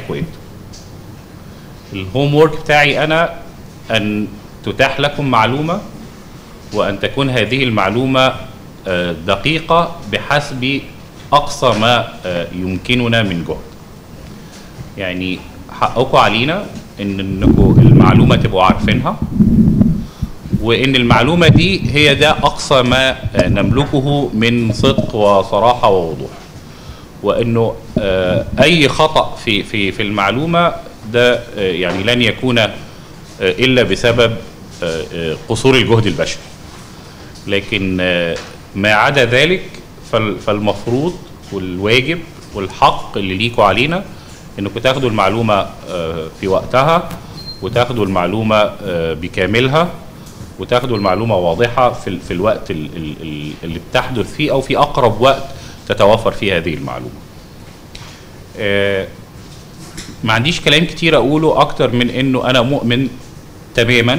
بتاعتكم انتوا الهوم وورك بتاعي انا ان تتاح لكم معلومه وان تكون هذه المعلومه آه، دقيقه بحسب اقصى ما آه، يمكننا من جهد يعني حقكم علينا ان انكم المعلومه تبقوا عارفينها وان المعلومه دي هي ده اقصى ما آه، نملكه من صدق وصراحه ووضوح وانه آه، اي خطا في في في المعلومه ده آه، يعني لن يكون آه، الا بسبب آه، آه، قصور الجهد البشري لكن آه، ما عدا ذلك فال- فالمفروض والواجب والحق اللي ليكوا علينا انكم تاخدوا المعلومه آه، في وقتها وتاخدوا المعلومه آه، بكاملها وتاخدوا المعلومه واضحه في ال- في الوقت ال- ال- ال- اللي بتحدث فيه او في اقرب وقت تتوفر فيه هذه المعلومه. آه، ما عنديش كلام كتير اقوله اكتر من انه انا مؤمن تماما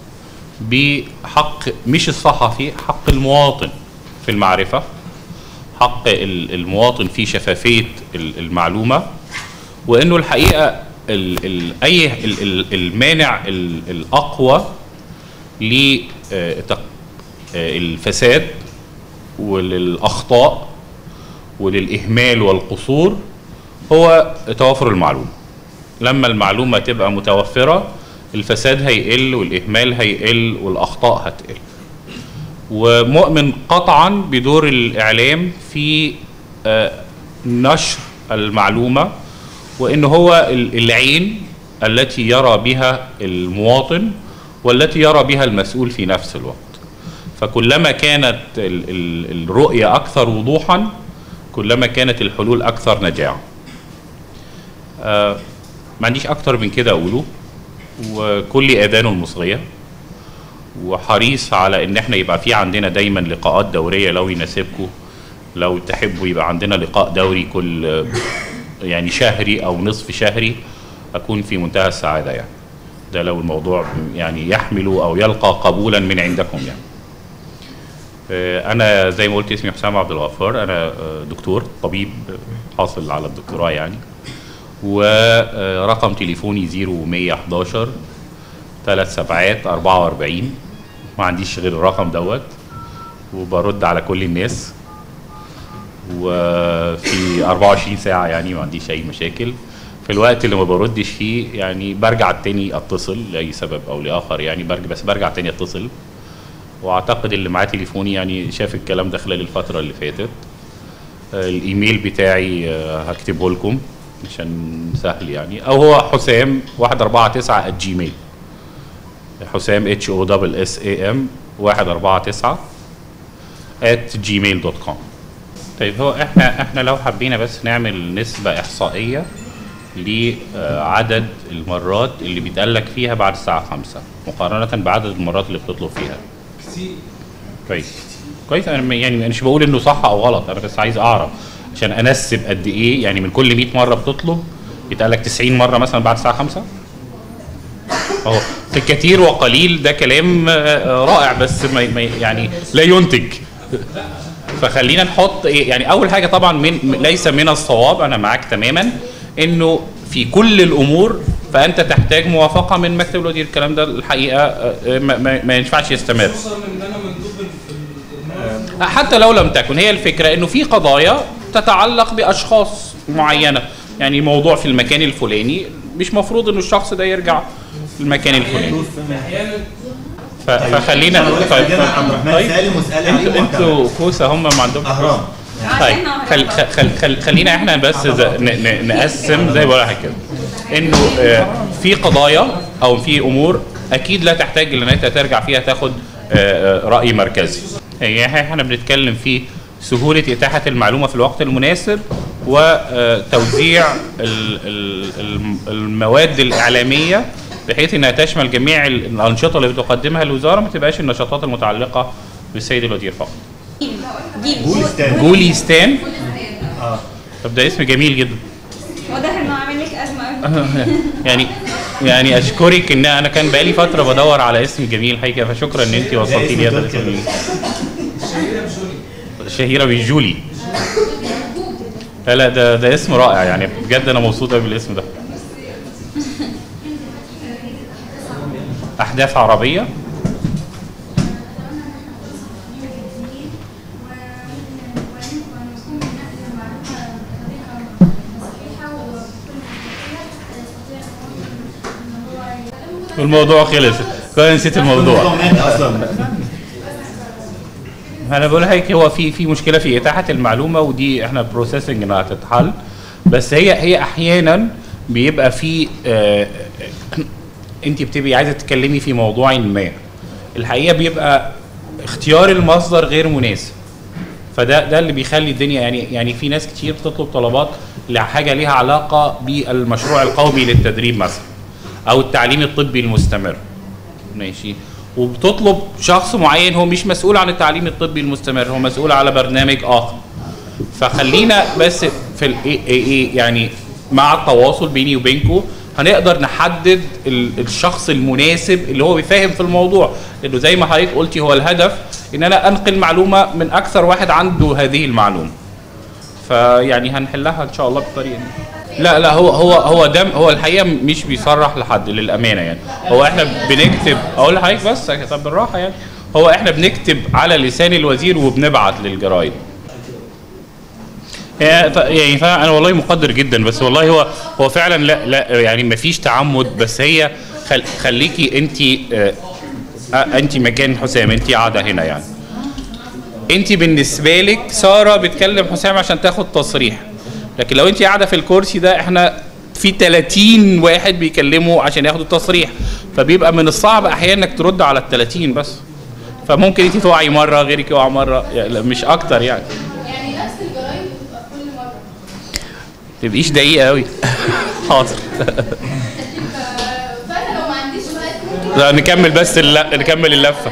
بحق مش الصحفي حق المواطن في المعرفه حق ال- المواطن في شفافيه ال- المعلومه وانه الحقيقه ال ال اي ال ال المانع ال الاقوى للفساد وللاخطاء وللاهمال والقصور هو توافر المعلومه لما المعلومه تبقى متوفره الفساد هيقل والاهمال هيقل والاخطاء هتقل ومؤمن قطعا بدور الاعلام في آه، نشر المعلومه وان هو ال- العين التي يرى بها المواطن والتي يرى بها المسؤول في نفس الوقت فكلما كانت ال- ال- الرؤيه اكثر وضوحا كلما كانت الحلول اكثر نجاعا آه، ما عنديش اكتر من كده اقوله وكل اذانه المصغيه وحريص على ان احنا يبقى في عندنا دايما لقاءات دوريه لو يناسبكم لو تحبوا يبقى عندنا لقاء دوري كل آه، يعني شهري او نصف شهري اكون في منتهى السعاده يعني ده لو الموضوع يعني يحمل او يلقى قبولا من عندكم يعني آه، انا زي ما قلت اسمي حسام عبد الغفار انا آه، دكتور طبيب حاصل على الدكتوراه يعني ورقم تليفوني 0111 ثلاث سبعات 44 ما عنديش غير الرقم دوت وبرد على كل الناس وفي 24 ساعة يعني ما عنديش أي مشاكل في الوقت اللي ما بردش فيه يعني برجع تاني اتصل لأي سبب أو لآخر يعني برجع بس برجع تاني اتصل واعتقد اللي معاه تليفوني يعني شاف الكلام ده خلال الفترة اللي فاتت آه، الايميل بتاعي آه، هكتبه لكم عشان سهل يعني او هو حسام 149 at جيميل حسام اتش او دبل اس اي ام 149 at جيميل دوت كوم طيب هو احنا احنا لو حبينا بس نعمل نسبة احصائية لعدد المرات اللي بيتقال فيها بعد الساعة 5 مقارنة بعدد المرات اللي بتطلب فيها كويس كويس انا م- يعني مش بقول انه صح او غلط انا بس عايز اعرف عشان انسب قد ايه يعني من كل 100 مره بتطلب يتقال لك 90 مره مثلا بعد الساعه 5 اهو في الكثير وقليل ده كلام آه، رائع بس ما ما- يعني لا ينتج فخلينا نحط ايه يعني اول حاجه طبعا من م- ليس من الصواب انا معاك تماما انه في كل الامور فانت تحتاج موافقه من مكتب الوزير الكلام ده الحقيقه آه، ما, ما, ما ينفعش يستمر خصوصا ان انا مندوب في المنظمه حتى لو لم تكن هي الفكرة انه في قضايا تتعلق باشخاص معينة يعني موضوع في المكان الفلاني مش مفروض انه الشخص ده يرجع في المكان الفلاني احيانا ف- فخلينا بقول لك طيب عندنا عبد الرحمن طيب سالم واسالي انتوا عليه انتوا كوسه هم ما عندهم اهرام طيب خل خل خل خل خلينا احنا بس ز- ن- ن- نقسم زي ما بقول لك كده انه آه، في قضايا او في امور اكيد لا تحتاج ان انت ترجع فيها تاخد آه، آه، راي مركزي هي احنا بنتكلم في سهوله اتاحه المعلومه في الوقت المناسب وتوزيع ال- ال- الم- المواد الاعلاميه بحيث انها تشمل جميع ال- الانشطه اللي بتقدمها الوزاره ما تبقاش النشاطات المتعلقه بالسيد الوزير فقط جولستان جوليستان طب ده اسم جميل جدا واضح انه عامل لك ازمه قوي يعني يعني اشكرك ان انا كان بقالي فتره بدور على اسم جميل حقيقه فشكرا ان انت وصلتي لي هذا الاسم الجميل شهيره بالجولي لا لا ده ده اسم رائع يعني بجد انا مبسوط قوي بالاسم ده احداث عربيه الموضوع خلص كده نسيت الموضوع مات اصلا انا بقول لك هو في في مشكله في اتاحه المعلومه ودي احنا بروسيسنج انها تتحل بس هي هي احيانا بيبقى في آه انت بتبقي عايزه تتكلمي في موضوع ما الحقيقه بيبقى اختيار المصدر غير مناسب فده ده اللي بيخلي الدنيا يعني يعني في ناس كتير بتطلب طلبات لحاجه ليها علاقه بالمشروع القومي للتدريب مثلا او التعليم الطبي المستمر ماشي وبتطلب شخص معين هو مش مسؤول عن التعليم الطبي المستمر هو مسؤول على برنامج اخر فخلينا بس في ال إيه إيه إيه يعني مع التواصل بيني وبينكم هنقدر نحدد ال- الشخص المناسب اللي هو بيفهم في الموضوع لانه زي ما حضرتك قلتي هو الهدف ان انا انقل معلومه من اكثر واحد عنده هذه المعلومه فيعني هنحلها ان شاء الله بالطريقه دي لا لا هو هو هو ده هو الحقيقه مش بيصرح لحد للامانه يعني هو احنا بنكتب اقول لحضرتك بس طب بالراحه يعني هو احنا بنكتب على لسان الوزير وبنبعت للجرايد يعني ف- يعني فانا والله مقدر جدا بس والله هو هو فعلا لا لا يعني ما فيش تعمد بس هي خل خليكي انت آه آه، انت مكان حسام انت قاعده هنا يعني انت بالنسبه لك ساره بتكلم حسام عشان تاخد تصريح لكن لو انت قاعده في الكرسي ده احنا في 30 واحد بيكلموا عشان ياخدوا التصريح فبيبقى من الصعب احيانا انك ترد على ال 30 بس فممكن انت تقعي مره غيرك يقع مره يعني لا، مش اكتر يعني يعني نفس الجرايد بتبقى كل مره تبقيش دقيقه قوي حاضر فانا لو ما عنديش وقت ممكن لا نكمل بس الل... نكمل اللفه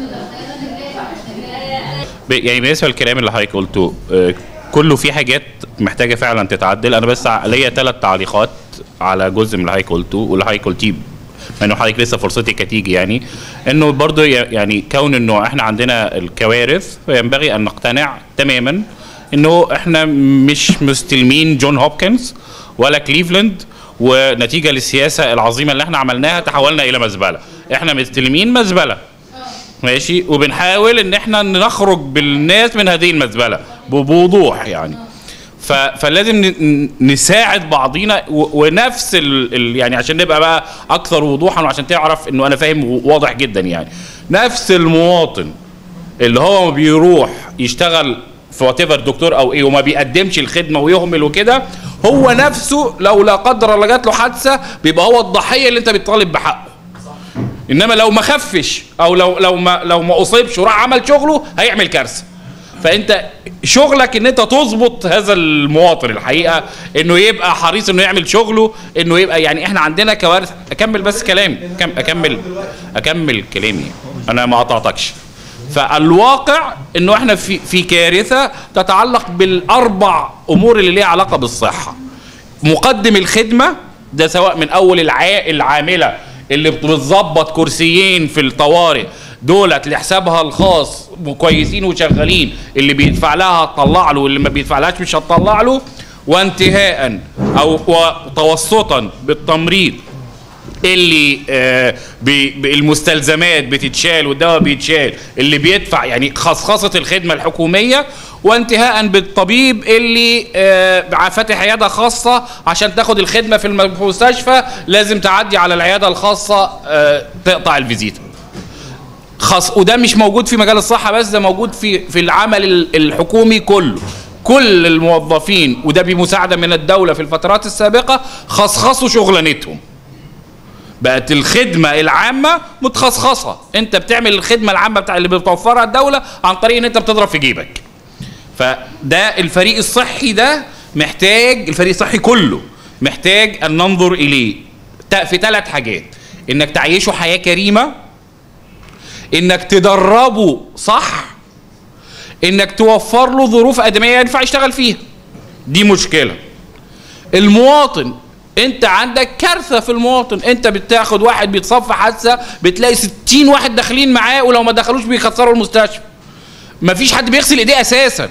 ب- يعني بالنسبه للكلام اللي حضرتك قلته آه، كله في حاجات محتاجه فعلا تتعدل انا بس ع- ليا ثلاث تعليقات على جزء من اللي حضرتك قلته واللي حضرتك قلتيه مع انه حضرتك لسه فرصتك هتيجي يعني انه برضه ي- يعني كون انه احنا عندنا الكوارث فينبغي ان نقتنع تماما انه احنا مش مستلمين جون هوبكنز ولا كليفلاند ونتيجه للسياسه العظيمه اللي احنا عملناها تحولنا الى مزبله احنا مستلمين مزبله ماشي وبنحاول ان احنا نخرج بالناس من هذه المزبله ب- بوضوح يعني ف... فلازم ن... ن- نساعد بعضينا و... ونفس ال... ال... يعني عشان نبقى بقى اكثر وضوحا وعشان تعرف انه انا فاهم و- واضح جدا يعني نفس المواطن اللي هو بيروح يشتغل في وات دكتور او ايه وما بيقدمش الخدمه ويهمل وكده هو نفسه لو لا قدر الله جات له حادثه بيبقى هو الضحيه اللي انت بتطالب بحقه انما لو ما خفش او لو لو ما لو ما اصيبش وراح عمل شغله هيعمل كارثه فانت شغلك ان انت تظبط هذا المواطن الحقيقه انه يبقى حريص انه يعمل شغله انه يبقى يعني احنا عندنا كوارث اكمل بس كلامي كم اكمل اكمل كلامي انا ما قطعتكش فالواقع انه احنا في في كارثه تتعلق بالاربع امور اللي ليها علاقه بالصحه مقدم الخدمه ده سواء من اول الع... العامله اللي بتظبط كرسيين في الطوارئ دولت لحسابها الخاص كويسين وشغالين اللي بيدفع لها هتطلع له واللي ما بيدفعلهاش مش هتطلع له وانتهاء او وتوسطا بالتمريض اللي آه بي- بي- المستلزمات بتتشال والدواء بيتشال اللي بيدفع يعني خصخصة الخدمة الحكومية وانتهاء بالطبيب اللي آه فاتح عيادة خاصة عشان تاخد الخدمة في الم- في المستشفى لازم تعدي على العيادة الخاصة آه تقطع الفيزيتا خاص وده مش موجود في مجال الصحة بس ده موجود في في العمل ال- الحكومي كله كل الموظفين وده بمساعدة من الدولة في الفترات السابقة خصخصوا شغلانتهم بقت الخدمة العامة متخصصة انت بتعمل الخدمة العامة بتاع اللي بتوفرها الدولة عن طريق ان انت بتضرب في جيبك فده الفريق الصحي ده محتاج الفريق الصحي كله محتاج ان ننظر اليه تا- في ثلاث حاجات انك تعيشه حياة كريمة انك تدربه صح انك توفر له ظروف ادميه ينفع يشتغل فيها دي مشكله المواطن انت عندك كارثه في المواطن انت بتاخد واحد بيتصفى حادثه بتلاقي 60 واحد داخلين معاه ولو ما دخلوش بيخسروا المستشفى مفيش حد بيغسل ايديه اساسا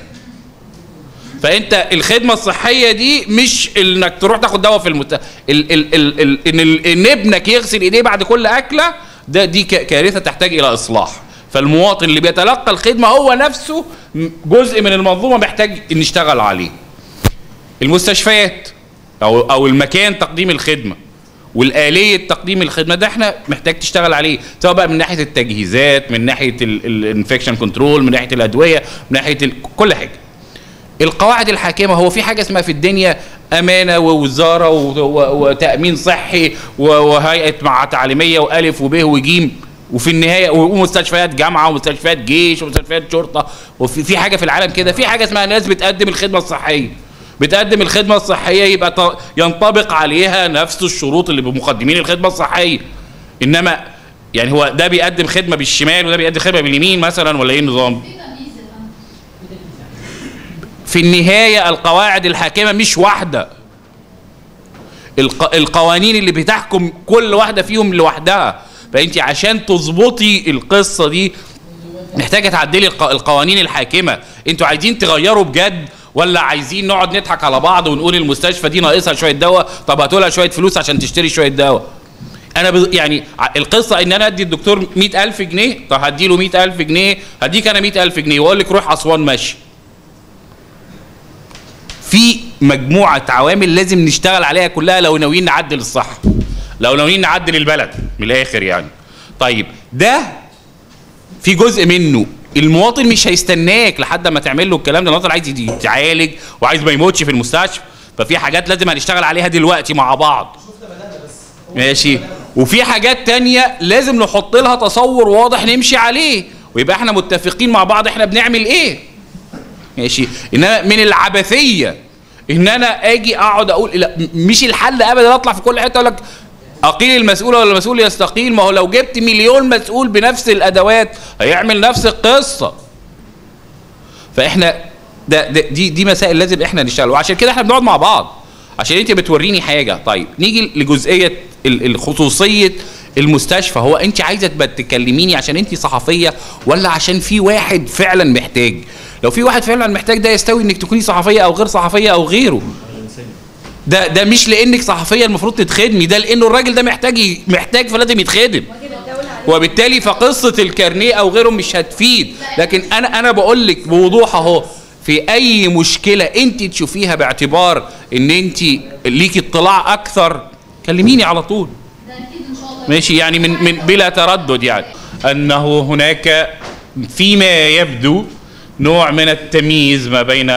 فانت الخدمه الصحيه دي مش انك تروح تاخد دواء في المست ال ال ال ال ان, ال ان ابنك يغسل ايديه بعد كل اكله ده دي ك- كارثه تحتاج الى اصلاح فالمواطن اللي بيتلقى الخدمه هو نفسه م- جزء من المنظومه محتاج نشتغل عليه المستشفيات او او المكان تقديم الخدمه والآلية تقديم الخدمة ده احنا محتاج تشتغل عليه سواء بقى من ناحية التجهيزات من ناحية الانفكشن كنترول من ناحية الأدوية من ناحية ال- كل حاجة القواعد الحاكمة هو في حاجة اسمها في الدنيا أمانة ووزارة و- و- وتأمين صحي و- وهيئة مع تعليمية وألف وب وجيم وفي النهاية ومستشفيات جامعة ومستشفيات جيش ومستشفيات شرطة وفي في حاجة في العالم كده في حاجة اسمها ناس بتقدم الخدمة الصحية بتقدم الخدمة الصحية يبقى ط- ينطبق عليها نفس الشروط اللي بمقدمين الخدمة الصحية إنما يعني هو ده بيقدم خدمة بالشمال وده بيقدم خدمة باليمين مثلا ولا إيه النظام؟ في النهاية القواعد الحاكمة مش واحدة الق... القوانين اللي بتحكم كل واحدة فيهم لوحدها فأنت عشان تظبطي القصة دي محتاجة تعدلي الق... القوانين الحاكمة انتوا عايزين تغيروا بجد ولا عايزين نقعد نضحك على بعض ونقول المستشفى دي ناقصها شوية دواء طب هاتوا لها شوية فلوس عشان تشتري شوية دواء انا ب... يعني ع- القصه ان انا ادي الدكتور 100000 جنيه طب هدي له 100000 جنيه هديك انا 100000 جنيه واقول لك روح اسوان ماشي في مجموعه عوامل لازم نشتغل عليها كلها لو ناويين نعدل الصحه لو ناويين نعدل البلد من الاخر يعني طيب ده في جزء منه المواطن مش هيستناك لحد ما تعمل له الكلام ده المواطن عايز يتعالج وعايز ما يموتش في المستشفى ففي حاجات لازم هنشتغل عليها دلوقتي مع بعض ماشي وفي حاجات تانية لازم نحط لها تصور واضح نمشي عليه ويبقى احنا متفقين مع بعض احنا بنعمل ايه ماشي انما من العبثيه ان انا اجي اقعد اقول لا م- مش الحل ابدا اطلع في كل حته اقول لك اقيل المسؤول ولا المسؤول يستقيل ما هو لو جبت مليون مسؤول بنفس الادوات هيعمل نفس القصه فاحنا ده, ده دي دي مسائل لازم احنا نشتغل وعشان كده احنا بنقعد مع بعض عشان انت بتوريني حاجه طيب نيجي لجزئيه ال- الخصوصيه المستشفى هو انت عايزه تبقى تكلميني عشان انت صحفيه ولا عشان في واحد فعلا محتاج لو في واحد فعلا محتاج ده يستوي انك تكوني صحفيه او غير صحفيه او غيره ده ده مش لانك صحفيه المفروض تتخدمي ده لانه الراجل ده محتاج ي- محتاج فلازم يتخدم وبالتالي فقصه الكارنيه او غيره مش هتفيد لكن انا انا بقول لك بوضوح اهو في اي مشكله انت تشوفيها باعتبار ان انت ليكي اطلاع اكثر كلميني على طول ده اكيد ان شاء الله ماشي يعني من من بلا تردد يعني انه هناك فيما يبدو نوع من التمييز ما بين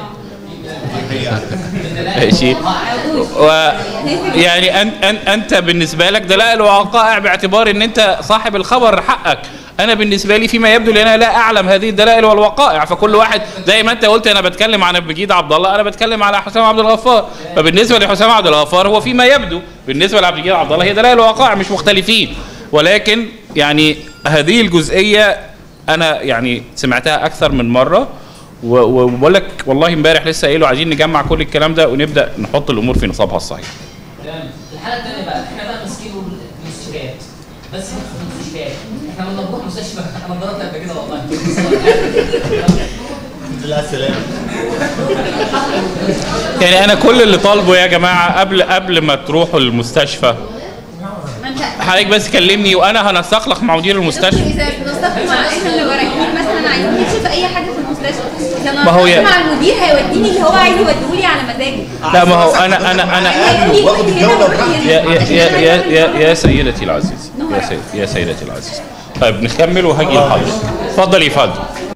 ماشي و يعني أن أن انت بالنسبه لك دلائل ووقائع باعتبار ان انت صاحب الخبر حقك انا بالنسبه لي فيما يبدو لان انا لا اعلم هذه الدلائل والوقائع فكل واحد زي ما انت قلت انا بتكلم عن بجيد عبد الله انا بتكلم على حسام عبد الغفار فبالنسبه لحسام عبد الغفار هو فيما يبدو بالنسبه لعبد الجليل عبد الله هي دلائل ووقائع مش مختلفين ولكن يعني هذه الجزئيه انا يعني سمعتها اكثر من مره و- و- وبقول لك والله امبارح لسه قايله عايزين نجمع كل الكلام ده ونبدا نحط الامور في نصابها الصحيح تمام الحاله الثانيه بقى احنا بقى ماسكين المستشفيات بس في المستشفيات احنا لما نروح مستشفى انا جربت قبل كده والله لا سلام يعني انا كل اللي طالبه يا جماعه قبل قبل ما تروحوا المستشفى ما انت حضرتك بس كلمني وانا هنسق لك مع مدير المستشفى اذا بنستخدم مع احنا اللي رايحين مثلا عايزين نكشف اي حاجه في المستشفى لما ما هو يا- مع المدير هيوديني اللي هو عايز يوديهولي على مزاجي لا ما هو انا انا انا هيقولي واخد روحي هنا الجولة وروحي هنا. يا يا عشان يا أنا يا, بعمل يا, يا سيدتي العزيزة يا, سيد يا سيدتي العزيزة طيب نكمل وهجي لحضرتك اتفضلي يا فندم